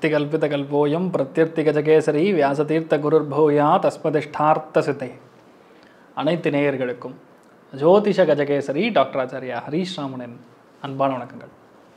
அஸ்திகல்பிதகல்போயம் பிரத்யர்த்திகஜகேசரி வியாசதீர்த்த குருர்பூயா தஸ்மதிஷ்டார்த்த சித்தை அனைத்து நேயர்களுக்கும் ஜோதிஷ கஜகேசரி டாக்டர் ஆச்சாரியா ஹரீஷ் ராமனின் அன்பான வணக்கங்கள்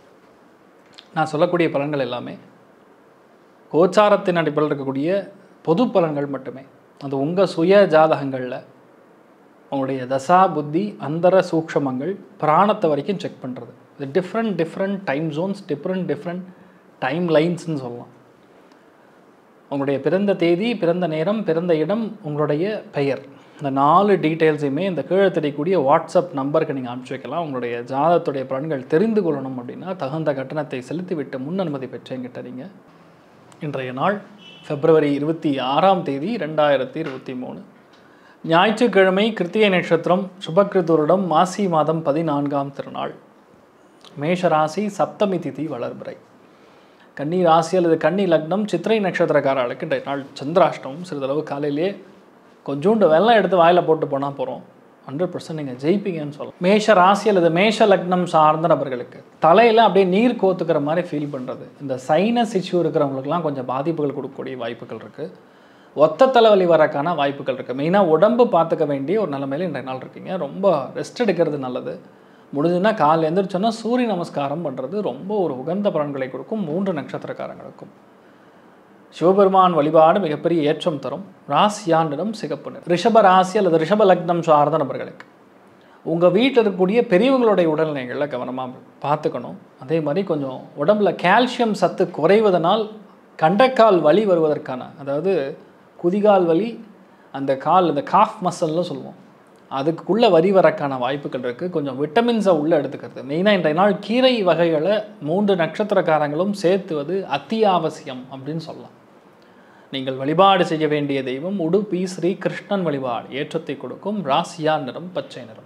நான் சொல்லக்கூடிய பலன்கள் எல்லாமே கோச்சாரத்தின் அடிப்படையில் இருக்கக்கூடிய பொது பலன்கள் மட்டுமே அது உங்கள் சுய ஜாதகங்களில் உங்களுடைய தசா புத்தி அந்தர சூக்ஷமங்கள் பிராணத்தை வரைக்கும் செக் பண்ணுறது இது different different time zones different different time லைன்ஸ்னு சொல்லலாம் உங்களுடைய பிறந்த தேதி பிறந்த நேரம் பிறந்த இடம் உங்களுடைய பெயர் இந்த நாலு டீட்டெயில்ஸையுமே இந்த கீழே தெரியக்கூடிய வாட்ஸ்அப் நம்பருக்கு நீங்கள் அனுப்பிச்சி வைக்கலாம் உங்களுடைய ஜாதகத்துடைய பலன்கள் தெரிந்து கொள்ளணும் அப்படின்னா தகுந்த கட்டணத்தை செலுத்திவிட்டு முன் அனுமதி பெற்றேங்கிட்ட நீங்கள் இன்றைய நாள் பிப்ரவரி இருபத்தி ஆறாம் தேதி ரெண்டாயிரத்தி இருபத்தி மூணு ஞாயிற்றுக்கிழமை கிருத்திகை நட்சத்திரம் சுபகிருதுருடம் மாசி மாதம் பதினான்காம் திருநாள் மேஷராசி சப்தமி திதி வளர்பிறை கன்னி ராசி அல்லது கன்னி லக்னம் சித்திரை நட்சத்திரக்காரர்களுக்கு இன்றைய நாள் சந்திராஷ்டமம் சிறிதளவு காலையிலேயே கொஞ்சோண்டு வெள்ளம் எடுத்து வாயில் போட்டு போனால் போகிறோம் ஹண்ட்ரட் பர்சன்ட் நீங்கள் ஜெயிப்பீங்கன்னு சொல்லலாம் மேஷ ராசி அல்லது மேஷ லக்னம் சார்ந்த நபர்களுக்கு தலையில் அப்படியே நீர் கோத்துக்கிற மாதிரி ஃபீல் பண்ணுறது இந்த சைனஸ் இஷ்யூ இருக்கிறவங்களுக்குலாம் கொஞ்சம் பாதிப்புகள் கொடுக்கக்கூடிய வாய்ப்புகள் இருக்குது ஒத்த தலைவலி வரக்கான வாய்ப்புகள் இருக்குது மெயினாக உடம்பு பார்த்துக்க வேண்டிய ஒரு நிலைமையில இன்றைய நாள் இருக்கீங்க ரொம்ப ரெஸ்ட் எடுக்கிறது நல்லது முடிஞ்சுன்னா காலை எந்திரிச்சோன்னா சூரிய நமஸ்காரம் பண்ணுறது ரொம்ப ஒரு உகந்த பலன்களை கொடுக்கும் மூன்று நட்சத்திரக்காரங்களுக்கும் சிவபெருமான் வழிபாடு மிகப்பெரிய ஏற்றம் தரும் ராசியாண்டிடம் சிகப்பு நிறம் ரிஷப ராசி அல்லது ரிஷப லக்னம் சார்ந்த நபர்களுக்கு உங்கள் வீட்டில் இருக்கக்கூடிய பெரியவங்களுடைய உடல்நிலைகளில் கவனமாக பார்த்துக்கணும் அதே மாதிரி கொஞ்சம் உடம்புல கால்சியம் சத்து குறைவதனால் கண்டக்கால் வலி வருவதற்கான அதாவது குதிகால் வலி அந்த கால் இந்த காஃப் மசல்னு சொல்லுவோம் அதுக்குள்ளே வரி வரக்கான வாய்ப்புகள் இருக்குது கொஞ்சம் விட்டமின்ஸை உள்ளே எடுத்துக்கிறது மெயினாக இன்றைய நாள் கீரை வகைகளை மூன்று நட்சத்திரக்காரங்களும் சேர்த்துவது அத்தியாவசியம் அப்படின்னு சொல்லலாம் நீங்கள் வழிபாடு செய்ய வேண்டிய தெய்வம் உடுப்பி ஸ்ரீ கிருஷ்ணன் வழிபாடு ஏற்றத்தை கொடுக்கும் ராசியா நிறம் பச்சை நிறம்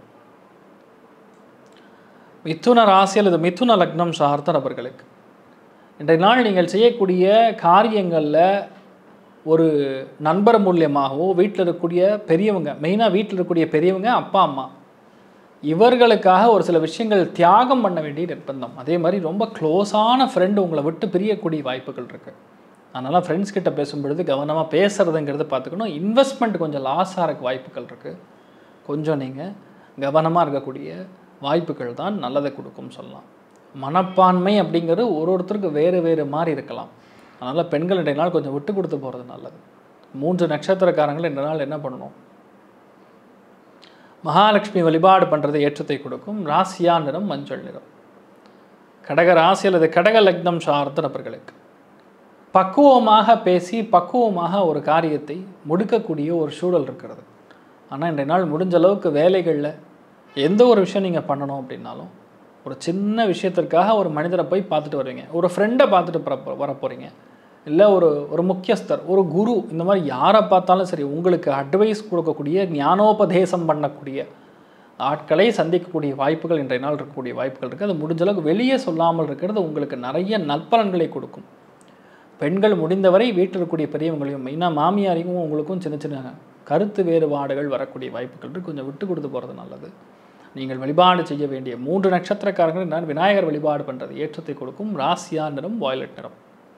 மிதுன ராசி அல்லது மிதுன லக்னம் சார்ந்த நபர்களுக்கு இன்றைய நாள் நீங்கள் செய்யக்கூடிய காரியங்களில் ஒரு நண்பர் மூலியமாகவோ வீட்டில் இருக்கக்கூடிய பெரியவங்க மெயினாக வீட்டில் இருக்கக்கூடிய பெரியவங்க அப்பா அம்மா இவர்களுக்காக ஒரு சில விஷயங்கள் தியாகம் பண்ண வேண்டிய நிர்பந்தம் அதே மாதிரி ரொம்ப க்ளோஸான ஃப்ரெண்டு உங்களை விட்டு பிரியக்கூடிய வாய்ப்புகள் இருக்குது அதனால் ஃப்ரெண்ட்ஸ் கிட்ட பேசும்பொழுது கவனமாக பேசுகிறதுங்கிறது பார்த்துக்கணும் இன்வெஸ்ட்மெண்ட் கொஞ்சம் லாஸ் ஆகிறக்கு வாய்ப்புகள் இருக்குது கொஞ்சம் நீங்கள் கவனமாக இருக்கக்கூடிய வாய்ப்புகள் தான் நல்லதை கொடுக்கும் சொல்லலாம் மனப்பான்மை அப்படிங்கிறது ஒரு ஒருத்தருக்கு வேறு வேறு மாதிரி இருக்கலாம் அதனால் பெண்கள் இன்றைய நாள் கொஞ்சம் விட்டு கொடுத்து போகிறது நல்லது மூன்று நட்சத்திரக்காரங்கள் இன்றைய நாள் என்ன பண்ணணும் மகாலட்சுமி வழிபாடு பண்ணுறது ஏற்றத்தை கொடுக்கும் ராசியா நிறம் மஞ்சள் நிறம் கடக ராசி அல்லது கடக லக்னம் சார்ந்த நபர்களுக்கு பக்குவமாக பேசி பக்குவமாக ஒரு காரியத்தை முடுக்கக்கூடிய ஒரு சூழல் இருக்கிறது ஆனால் இன்றைய நாள் முடிஞ்ச அளவுக்கு வேலைகளில் எந்த ஒரு விஷயம் நீங்கள் பண்ணணும் அப்படின்னாலும் ஒரு சின்ன விஷயத்திற்காக ஒரு மனிதரை போய் பார்த்துட்டு வருவீங்க ஒரு ஃப்ரெண்டை பார்த்துட்டு வர வர போகிறீங்க இல்லை ஒரு ஒரு முக்கியஸ்தர் ஒரு குரு இந்த மாதிரி யாரை பார்த்தாலும் சரி உங்களுக்கு அட்வைஸ் கொடுக்கக்கூடிய ஞானோபதேசம் பண்ணக்கூடிய ஆட்களை சந்திக்கக்கூடிய வாய்ப்புகள் இன்றைய நாள் இருக்கக்கூடிய வாய்ப்புகள் இருக்குது அது முடிஞ்ச அளவுக்கு வெளியே சொல்லாமல் இருக்கிறது உங்களுக்கு நிறைய நற்பலன்களை கொடுக்கும் பெண்கள் முடிந்தவரை வீட்டில் இருக்கக்கூடிய பெரியவங்களையும் மெயினாக மாமியாரையும் உங்களுக்கும் சின்ன சின்ன கருத்து வேறுபாடுகள் வரக்கூடிய வாய்ப்புகள் இருக்குது கொஞ்சம் விட்டு கொடுத்து போகிறது நல்லது நீங்கள் வழிபாடு செய்ய வேண்டிய மூன்று நட்சத்திரக்காரர்கள் நான் விநாயகர் வழிபாடு பண்ணுறது ஏற்றத்தை கொடுக்கும் ராசியா நிறம் வாய்லட் நிறம்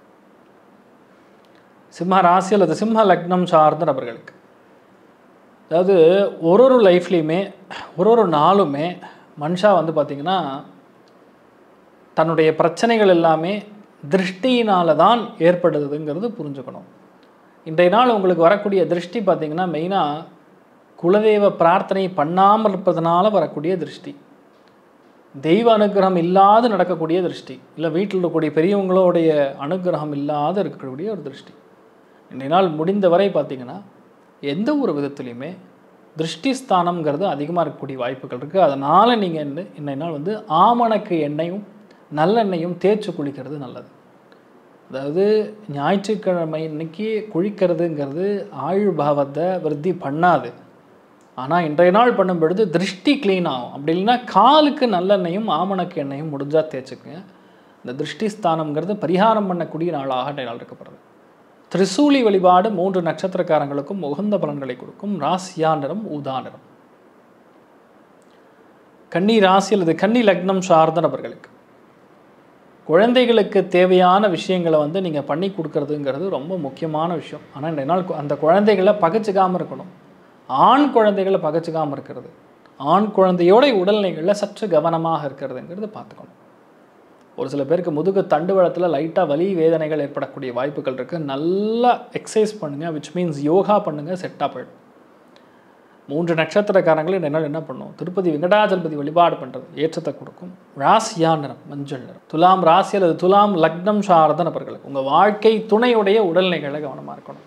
சிம்ம ராசி அல்லது சிம்ம லக்னம் சார்ந்த நபர்களுக்கு அதாவது ஒரு ஒரு லைஃப்லேயுமே ஒரு ஒரு நாளுமே மனுஷா வந்து பார்த்திங்கன்னா தன்னுடைய பிரச்சனைகள் எல்லாமே திருஷ்டியினால தான் ஏற்படுதுங்கிறது புரிஞ்சுக்கணும் இன்றைய நாள் உங்களுக்கு வரக்கூடிய திருஷ்டி பார்த்திங்கன்னா மெயினாக குலதெய்வ பிரார்த்தனை பண்ணாமல் இருப்பதனால வரக்கூடிய திருஷ்டி தெய்வ அனுகிரகம் இல்லாது நடக்கக்கூடிய திருஷ்டி இல்லை வீட்டில் இருக்கக்கூடிய பெரியவங்களுடைய அனுகிரகம் இல்லாத இருக்கக்கூடிய ஒரு திருஷ்டி இன்றைய நாள் முடிந்த வரை பார்த்திங்கன்னா எந்த ஒரு விதத்துலையுமே திருஷ்டி ஸ்தானம்ங்கிறது அதிகமாக இருக்கக்கூடிய வாய்ப்புகள் இருக்குது அதனால் நீங்கள் வந்து இன்றைய நாள் வந்து ஆமணக்கு எண்ணெயும் நல்லெண்ணெயும் தேய்ச்சி குளிக்கிறது நல்லது அதாவது ஞாயிற்றுக்கிழமை இன்னைக்கு குளிக்கிறதுங்கிறது ஆயுள் பாவத்தை விருத்தி பண்ணாது ஆனால் இன்றைய நாள் பண்ணும் பொழுது திருஷ்டி க்ளீன் ஆகும் அப்படி இல்லைன்னா காலுக்கு நல்லெண்ணெயும் ஆமணக்கு எண்ணெயும் முடிஞ்சால் தேய்ச்சிக்குங்க இந்த திருஷ்டி ஸ்தானம்ங்கிறது பரிகாரம் பண்ணக்கூடிய நாளாக இன்றைய நாள் இருக்கப்படுறது திரிசூலி வழிபாடு மூன்று நட்சத்திரக்காரங்களுக்கும் உகந்த பலன்களை கொடுக்கும் ராசியா நிறம் ஊதா நிறம் கன்னி ராசி அல்லது கன்னி லக்னம் சார்ந்த நபர்களுக்கு குழந்தைகளுக்கு தேவையான விஷயங்களை வந்து நீங்கள் பண்ணி கொடுக்கறதுங்கிறது ரொம்ப முக்கியமான விஷயம் ஆனால் இந்த நாள் கு- அந்த குழந்தைகளை பகச்சிக்காமல் இருக்கணும் ஆண் குழந்தைகளை பகச்சிக்காமல் இருக்கிறது ஆண் குழந்தையோட உடல்நிலைகளில் சற்று கவனமாக இருக்கிறதுங்கிறது பார்த்துக்கணும் ஒரு சில பேருக்கு முதுகு தண்டுவளத்தில் லைட்டாக வலி வேதனைகள் ஏற்படக்கூடிய வாய்ப்புகள் இருக்குது நல்லா எக்ஸசைஸ் பண்ணுங்கள் விச் மீன்ஸ் யோகா பண்ணுங்கள் செட்டாக போயிடும் மூன்று நட்சத்திரக்காரங்களும் இந்த நாள் என்ன பண்ணும் திருப்பதி வெங்கடாஜலபதி வழிபாடு பண்ணுறது ஏற்றத்தை கொடுக்கும் ராசியா நிறம் மஞ்சள் நிறம் துலாம் ராசி அல்லது துலாம் லக்னம் சார்ந்த நபர்களுக்கு உங்கள் வாழ்க்கை துணையுடைய உடல்நிலைகளை கவனமாக இருக்கணும்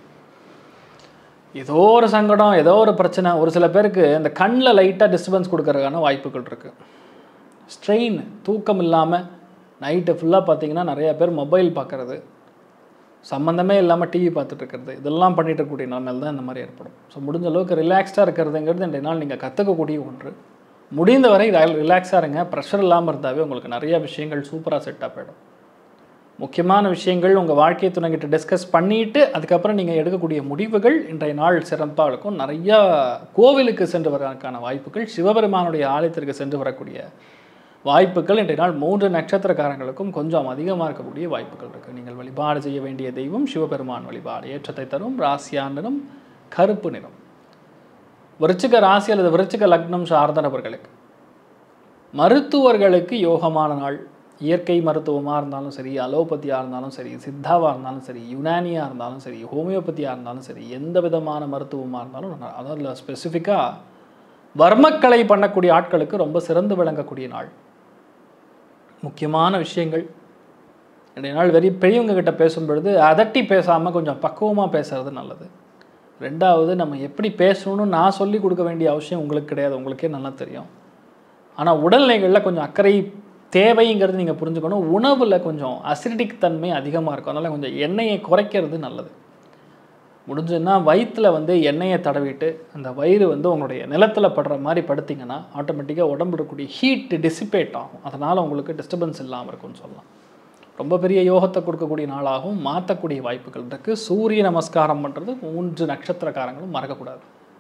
ஏதோ ஒரு சங்கடம் ஏதோ ஒரு பிரச்சனை ஒரு சில பேருக்கு இந்த கண்ணில் லைட்டாக டிஸ்டர்பன்ஸ் கொடுக்கறதுக்கான வாய்ப்புகள் இருக்குது ஸ்ட்ரெயின் தூக்கம் இல்லாமல் நைட்டு ஃபுல்லாக பார்த்தீங்கன்னா நிறைய பேர் மொபைல் பார்க்குறது சம்மந்தமே இல்லாமல் டிவி பார்த்துட்டு இருக்கிறது இதெல்லாம் பண்ணிட்டு இருக்கக்கூடிய நிலைமையில் தான் இந்த மாதிரி ஏற்படும் ஸோ முடிஞ்ச அளவுக்கு ரிலாக்ஸ்டாக இருக்கிறதுங்கிறது இன்றைய நாள் நீங்கள் கற்றுக்கக்கூடிய ஒன்று முடிந்த வரை ரிலாக்ஸாக இருங்க ப்ரெஷர் இல்லாமல் இருந்தாவே உங்களுக்கு நிறைய விஷயங்கள் சூப்பராக செட்டாக போயிடும் முக்கியமான விஷயங்கள் உங்கள் வாழ்க்கை துணைகிட்ட டிஸ்கஸ் பண்ணிட்டு அதுக்கப்புறம் நீங்கள் எடுக்கக்கூடிய முடிவுகள் இன்றைய நாள் சிறப்பாக இருக்கும் நிறையா கோவிலுக்கு சென்று வரக்கான வாய்ப்புகள் சிவபெருமானுடைய ஆலயத்திற்கு சென்று வரக்கூடிய வாய்ப்புகள் இன்றைய நாள் மூன்று நட்சத்திரக்காரங்களுக்கும் கொஞ்சம் அதிகமாக இருக்கக்கூடிய வாய்ப்புகள் இருக்குது நீங்கள் வழிபாடு செய்ய வேண்டிய தெய்வம் சிவபெருமான் வழிபாடு ஏற்றத்தை தரும் ராசியா நிறம் கருப்பு நிறம் விருச்சிக ராசி அல்லது விருச்சிக லக்னம் சார்ந்த நபர்களுக்கு மருத்துவர்களுக்கு யோகமான நாள் இயற்கை மருத்துவமாக இருந்தாலும் சரி அலோபதியாக இருந்தாலும் சரி சித்தாவாக இருந்தாலும் சரி யுனானியாக இருந்தாலும் சரி ஹோமியோபதியாக இருந்தாலும் சரி எந்த விதமான மருத்துவமாக இருந்தாலும் நல்லா- அதாவது ஸ்பெசிஃபிக்காக வர்மக்கலை பண்ணக்கூடிய ஆட்களுக்கு ரொம்ப சிறந்து விளங்கக்கூடிய நாள் முக்கியமான விஷயங்கள் இன்றைய நாள் வெறி பெரியவங்க கிட்ட பேசும் பொழுது அதட்டி பேசாமல் கொஞ்சம் பக்குவமாக பேசுறது நல்லது ரெண்டாவது நம்ம எப்படி பேசணும்னு நான் சொல்லி கொடுக்க வேண்டிய அவசியம் உங்களுக்கு கிடையாது உங்களுக்கே நல்லா தெரியும் ஆனால் உடல்நிலைகளில் கொஞ்சம் அக்கறை தேவைங்கிறது நீங்கள் புரிஞ்சுக்கணும் உணவில் கொஞ்சம் அசிடிக் தன்மை அதிகமாக இருக்கும் அதனால் கொஞ்சம் எண்ணெயை குறைக்கிறது நல்லது முடிஞ்சுன்னா வயிற்றில் வந்து எண்ணெயை தடவிட்டு அந்த வயிறு வந்து உங்களுடைய நிலத்தில் படுற மாதிரி படுத்திங்கன்னா ஆட்டோமேட்டிக்காக உடம்புல இருக்கக்கூடிய ஹீட் டிசிபேட் ஆகும் அதனால் உங்களுக்கு டிஸ்டர்பன்ஸ் இல்லாமல் இருக்கும்னு சொல்லலாம் ரொம்ப பெரிய யோகத்தை கொடுக்கக்கூடிய நாளாகவும் மாற்றக்கூடிய வாய்ப்புகள் இருக்குது சூரிய நமஸ்காரம் பண்ணுறது மூன்று நட்சத்திரக்காரங்களும் மறக்கக்கூடாது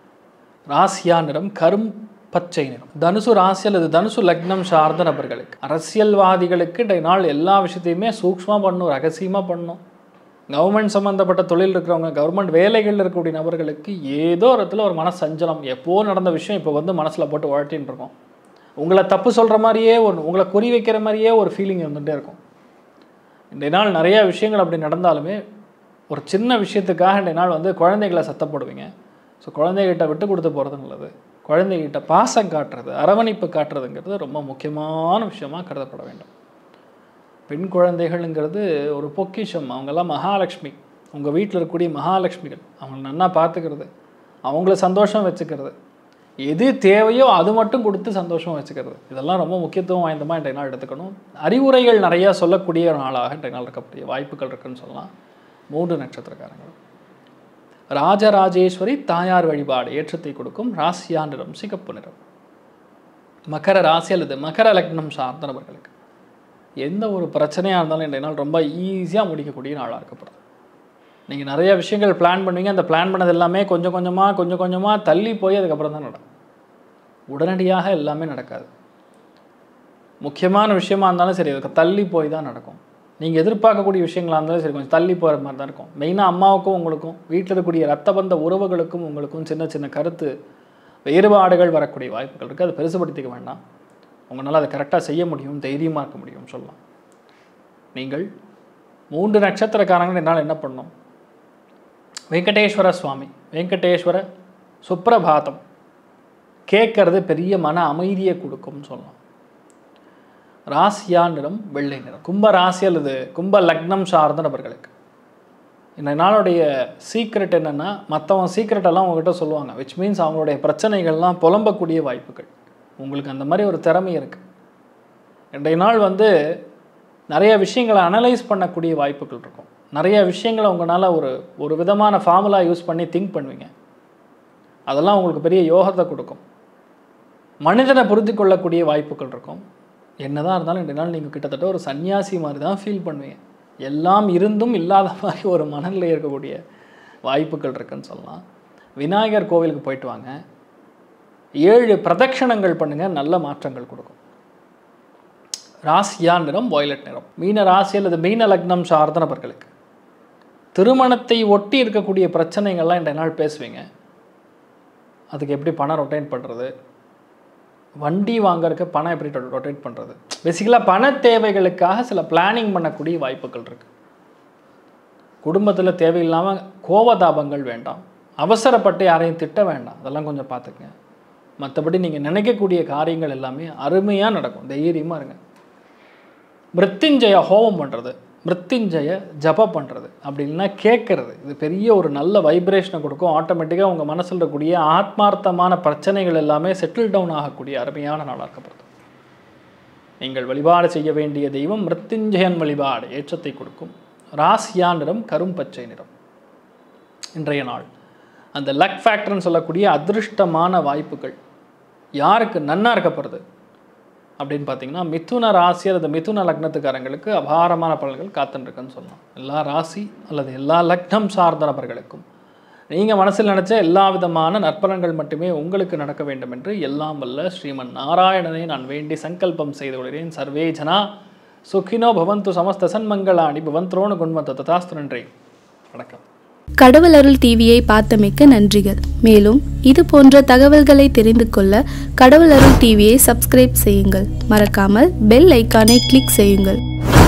ராசியா நிறம் கரும் பச்சை நிறம் தனுசு ராசி அல்லது தனுசு லக்னம் சார்ந்த நபர்களுக்கு அரசியல்வாதிகளுக்கு இன்றைய நாள் எல்லா விஷயத்தையுமே சூக்ஷ்மமாக பண்ணணும் ரகசியமாக பண்ணணும் கவர்மெண்ட் சம்மந்தப்பட்ட தொழில் இருக்கிறவங்க கவர்மெண்ட் வேலைகளில் இருக்கக்கூடிய நபர்களுக்கு ஏதோ ஒரு இடத்துல ஒரு மன சஞ்சலம் எப்போ நடந்த விஷயம் இப்போ வந்து மனசில் போட்டு உழட்டின்னு இருக்கோம் உங்களை தப்பு சொல்கிற மாதிரியே ஒன்று உங்களை குறி வைக்கிற மாதிரியே ஒரு ஃபீலிங் வந்துகிட்டே இருக்கும் இன்றைய நாள் நிறைய விஷயங்கள் அப்படி நடந்தாலுமே ஒரு சின்ன விஷயத்துக்காக இன்றைய நாள் வந்து குழந்தைகளை சத்தப்படுவீங்க ஸோ குழந்தைகிட்ட விட்டு கொடுத்து போகிறது நல்லது குழந்தைகிட்ட பாசம் காட்டுறது அரவணைப்பு காட்டுறதுங்கிறது ரொம்ப முக்கியமான விஷயமா கருதப்பட வேண்டும் பெண் குழந்தைகள்ங்கிறது ஒரு பொக்கிஷம் அவங்கெல்லாம் மகாலட்சுமி உங்கள் வீட்டில் இருக்கக்கூடிய மகாலட்சுமிகள் அவங்கள நன்னா பார்த்துக்கிறது அவங்கள சந்தோஷம் வச்சுக்கிறது எது தேவையோ அது மட்டும் கொடுத்து சந்தோஷம் வச்சுக்கிறது இதெல்லாம் ரொம்ப முக்கியத்துவம் வாய்ந்தமாக இன்றைய நாள் எடுத்துக்கணும் அறிவுரைகள் நிறையா சொல்லக்கூடிய ஒரு நாளாக இன்றைய நாள் இருக்கக்கூடிய வாய்ப்புகள் இருக்குன்னு சொல்லலாம் மூன்று நட்சத்திரக்காரங்கள் ராஜராஜேஸ்வரி தாயார் வழிபாடு ஏற்றத்தை கொடுக்கும் ராசியா நிறம் சிகப்பு நிறம் மகர ராசி அல்லது மகர லக்னம் சார்ந்த நபர்களுக்கு எந்த ஒரு பிரச்சனையாக இருந்தாலும் இன்றைய நாள் ரொம்ப ஈஸியாக முடிக்கக்கூடிய நாளாக இருக்கப்படுது நீங்கள் நிறைய விஷயங்கள் பிளான் பண்ணுவீங்க அந்த பிளான் பண்ணது எல்லாமே கொஞ்சம் கொஞ்சமாக கொஞ்சம் கொஞ்சமாக தள்ளி போய் அதுக்கப்புறம் தான் நடக்கும் உடனடியாக எல்லாமே நடக்காது முக்கியமான விஷயமா இருந்தாலும் சரி அதுக்கு தள்ளி போய் தான் நடக்கும் நீங்கள் எதிர்பார்க்கக்கூடிய விஷயங்களா இருந்தாலும் சரி கொஞ்சம் தள்ளி போகிற மாதிரி தான் இருக்கும் மெயினாக அம்மாவுக்கும் உங்களுக்கும் வீட்டில் இருக்கக்கூடிய ரத்த பந்த உறவுகளுக்கும் உங்களுக்கும் சின்ன சின்ன கருத்து வேறுபாடுகள் வரக்கூடிய வாய்ப்புகள் இருக்குது அதை பெருசுபடுத்திக்க வேண்டாம் உங்களால் அதை கரெக்டாக செய்ய முடியும் தைரியமாக இருக்க முடியும் சொல்லலாம் நீங்கள் மூன்று நட்சத்திரக்காரங்கள் என்னால் என்ன பண்ணணும் வெங்கடேஸ்வர சுவாமி வெங்கடேஸ்வர சுப்ரபாதம் கேட்கறது பெரிய மன அமைதியை கொடுக்கும்னு சொல்லலாம் ராசியா நிறம் வெள்ளை நிறம் கும்ப ராசி அல்லது கும்ப லக்னம் சார்ந்த நபர்களுக்கு இந்த நாளுடைய சீக்ரெட் என்னென்னா மற்றவங்க சீக்ரெட் எல்லாம் உங்ககிட்ட சொல்லுவாங்க விச் மீன்ஸ் அவங்களுடைய பிரச்சனைகள்லாம் புலம்பக்கூடிய வாய்ப்புகள் உங்களுக்கு அந்த மாதிரி ஒரு திறமை இருக்குது இன்றைய நாள் வந்து நிறைய விஷயங்களை அனலைஸ் பண்ணக்கூடிய வாய்ப்புகள் இருக்கும் நிறைய விஷயங்களை உங்களால் ஒரு ஒரு விதமான ஃபார்முலா யூஸ் பண்ணி திங்க் பண்ணுவீங்க அதெல்லாம் உங்களுக்கு பெரிய யோகத்தை கொடுக்கும் மனிதனை புரிந்து கொள்ளக்கூடிய வாய்ப்புகள் இருக்கும் என்னதான் இருந்தாலும் இன்றைய நாள் நீங்கள் கிட்டத்தட்ட ஒரு சன்னியாசி மாதிரி தான் ஃபீல் பண்ணுவீங்க எல்லாம் இருந்தும் இல்லாத மாதிரி ஒரு மனநிலை இருக்கக்கூடிய வாய்ப்புகள் இருக்குன்னு சொல்லலாம் விநாயகர் கோவிலுக்கு போயிட்டு வாங்க ஏழு பிரதட்சணங்கள் பண்ணுங்கள் நல்ல மாற்றங்கள் கொடுக்கும் ராசியா நிறம் வயலட் நிறம் மீன ராசி அல்லது மீன லக்னம் சார்ந்த நபர்களுக்கு திருமணத்தை ஒட்டி இருக்கக்கூடிய பிரச்சனைகள்லாம் இன்றைய நாள் பேசுவீங்க அதுக்கு எப்படி பணம் ரொட்டேட் பண்ணுறது வண்டி வாங்குறதுக்கு பணம் எப்படி ரொட்டேட் பண்ணுறது பேசிக்கலாக பண தேவைகளுக்காக சில பிளானிங் பண்ணக்கூடிய வாய்ப்புகள் இருக்குது குடும்பத்தில் தேவையில்லாமல் கோபதாபங்கள் வேண்டாம் அவசரப்பட்டு யாரையும் திட்ட வேண்டாம் அதெல்லாம் கொஞ்சம் பார்த்துக்கங்க மற்றபடி நீங்கள் நினைக்கக்கூடிய காரியங்கள் எல்லாமே அருமையாக நடக்கும் தைரியமாக இருங்க மிருத்யுஞ்சய ஹோமம் பண்ணுறது மிருத்யுஞ்சய ஜப பண்ணுறது அப்படி இல்லைன்னா கேட்கறது இது பெரிய ஒரு நல்ல வைப்ரேஷனை கொடுக்கும் ஆட்டோமேட்டிக்காக உங்கள் மனசில் இருக்கக்கூடிய ஆத்மார்த்தமான பிரச்சனைகள் எல்லாமே செட்டில் டவுன் ஆகக்கூடிய அருமையான நாளாக இருக்கப்படுது நீங்கள் வழிபாடு செய்ய வேண்டிய தெய்வம் மிருத்யுஞ்சயன் வழிபாடு ஏற்றத்தை கொடுக்கும் ராசியா நிறம் கரும் பச்சை நிறம் இன்றைய நாள் அந்த லக் ஃபேக்டர்னு சொல்லக்கூடிய அதிருஷ்டமான வாய்ப்புகள் யாருக்கு நன்னா இருக்கப்படுறது அப்படின்னு பார்த்தீங்கன்னா மிதுன ராசி அல்லது மிதுன லக்னத்துக்காரங்களுக்கு அபாரமான பலன்கள் காத்துருக்குன்னு சொல்லலாம் எல்லா ராசி அல்லது எல்லா லக்னம் சார்ந்த நபர்களுக்கும் நீங்கள் மனசில் நினச்ச எல்லா விதமான நற்பலன்கள் மட்டுமே உங்களுக்கு நடக்க வேண்டும் என்று எல்லாம் வல்ல ஸ்ரீமன் நாராயணனை நான் வேண்டி சங்கல்பம் செய்து கொள்கிறேன் சர்வே ஜனா சுகினோ பவந்து சமஸ்த சன்மங்களாணி பவந்த்ரோணு குண்மத்த ததாஸ்து நன்றி வணக்கம் கடவுள் அருள் டிவியை பார்த்தமைக்கு நன்றிகள் மேலும் இது போன்ற தகவல்களை தெரிந்து கொள்ள கடவுள் அருள் டிவியை சப்ஸ்கிரைப் செய்யுங்கள் மறக்காமல் பெல் ஐக்கானை கிளிக் செய்யுங்கள்